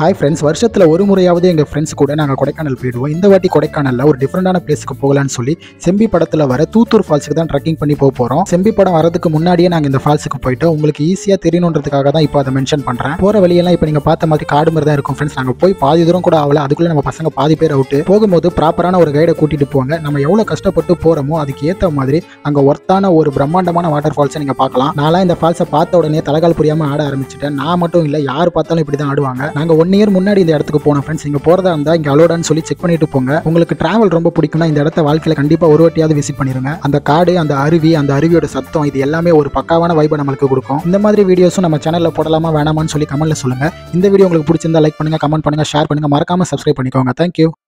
hi friends வருஷத்தில் ஒரு முறையாவது எங்கள் ஃப்ரெண்ட்ஸ் கூட நாங்கள் கொடைக்கானல் போயிடுவோம் இந்த வாட்டி கொடைக்கானலில் ஒரு டிஃப்ரெண்டான பிளேஸ்க்கு போகலான்னு சொல்லி செம்பி படத்தில் வர தூத்தூர் ஃபால்ஸுக்கு தான் ட்ரெக்கிங் பண்ணி போக போகிறோம் செம்பி படம் வரதுக்கு முன்னாடியே நாங்கள் இந்த ஃபால்ஸுக்கு போயிட்டு உங்களுக்கு ஈஸியாக தெரியணுன்றதுக்காக தான் இப்போ அதை மென்ஷன் பண்ணுறேன் போகிற வழியெல்லாம் இப்போ நீங்கள் பார்த்த மாதிரி காடு மாதிரி தான் இருக்கும் ஃப்ரெண்ட்ஸ் நாங்கள் போய் பாதி தூரம் கூட ஆகல அதுக்குள்ளே நம்ம பசங்க பாதி பேர் அவுட்டு போகும்போது ப்ராப்பரான ஒரு கைடை கூட்டிகிட்டு போங்க நம்ம எவ்வளோ கஷ்டப்பட்டு போகிறோமோ அதுக்கு ஏற்ற மாதிரி அங்கே ஒர்த்தான ஒரு பிரம்மாண்டமான வாட்டர் ஃபால்ஸை நீங்கள் பார்க்கலாம் நான்லாம் இந்த ஃபால்ஸை பார்த்த உடனே தலைகால் புரியாமல் ஆட ஆரம்பிச்சிட்டேன் நான் மட்டும் இல்லை யார் பார்த்தாலும் இப்படி தான் ஆடுவாங்க நாங்கள் ஒன் இயர் முன்னாடி இந்த இடத்துக்கு போனோம் ஃப்ரெண்ட்ஸ் இங்கே போகிறதா இருந்தால் இங்கே அலோடான்னு சொல்லி செக் பண்ணிட்டு போங்க உங்களுக்கு டிராவல் ரொம்ப பிடிக்கும்னா இந்த இடத்த வாழ்க்கையில் கண்டிப்பாக ஒரு வாட்டியாவது விசிட் பண்ணிருங்க அந்த காடு அந்த அருவி அந்த அருவியோட சத்தம் இது எல்லாமே ஒரு பக்காவான வைபை நம்மளுக்கு கொடுக்கும் இந்த மாதிரி வீடியோஸும் நம்ம சேனலில் போடலாமா வேணாமான்னு சொல்லி கமெண்ட்ல சொல்லுங்க இந்த வீடியோ உங்களுக்கு பிடிச்சிருந்தா லைக் பண்ணுங்க கமெண்ட் பண்ணுங்க ஷேர் பண்ணுங்க மறக்காம சப்ஸ்கிரைப் பண்ணிக்கோங்க தேங்க்யூ